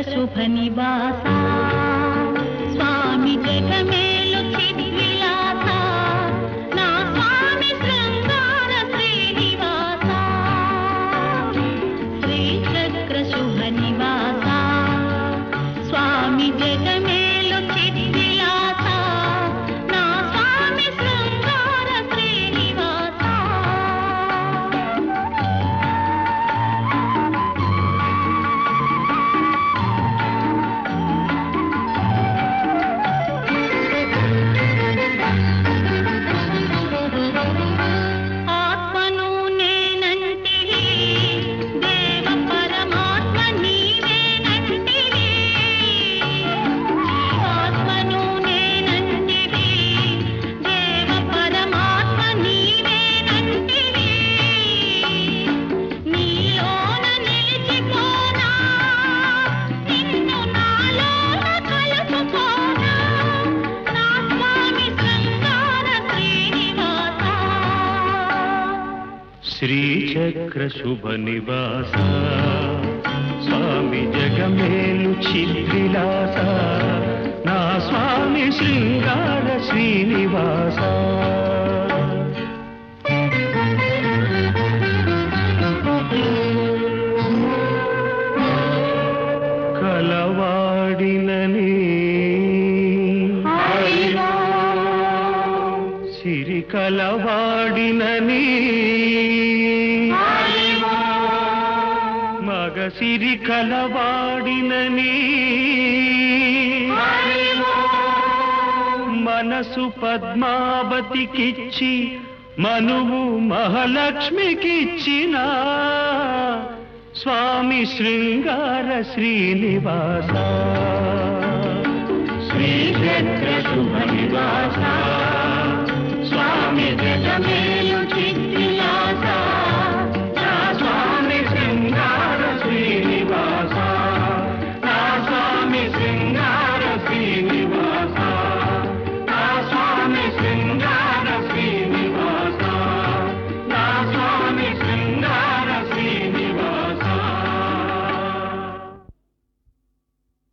శుభ నివాస స్వామి జగమేలు చిద్విలాస నా స్వామి శృంగార శ్రీనివాస శ్రీచక్ర శుభ నివాస స్వామి జగమేలు చిద్విలాస నా స్వామి శృంగార శ్రీనివాస ఆత్మను నేనంటివి దేవ పరమాత్మ నీవేనంటివి ఆత్మను నేనంటివి దేవ పరమాత్మ నీవేనంటివి నీలోన నిలిచిపోనా నిన్ను నాలోన కలుపుకోనా నా స్వామి శృంగార శ్రీనివాస శ్రీచక్ర శుభ నివాస స్వామి జగమేలు చిద్విలాస నా స్వామి శృంగార శ్రీనివాస కలవాడినని సిరి కలవాడినని మగ సిరి కలవాడినని మనసు పద్మావతికిచ్చి మనువు మహాలక్ష్మికిచ్చిన స్వామి శృంగార శ్రీనివాస శ్రీచక్ర శుభ నివాస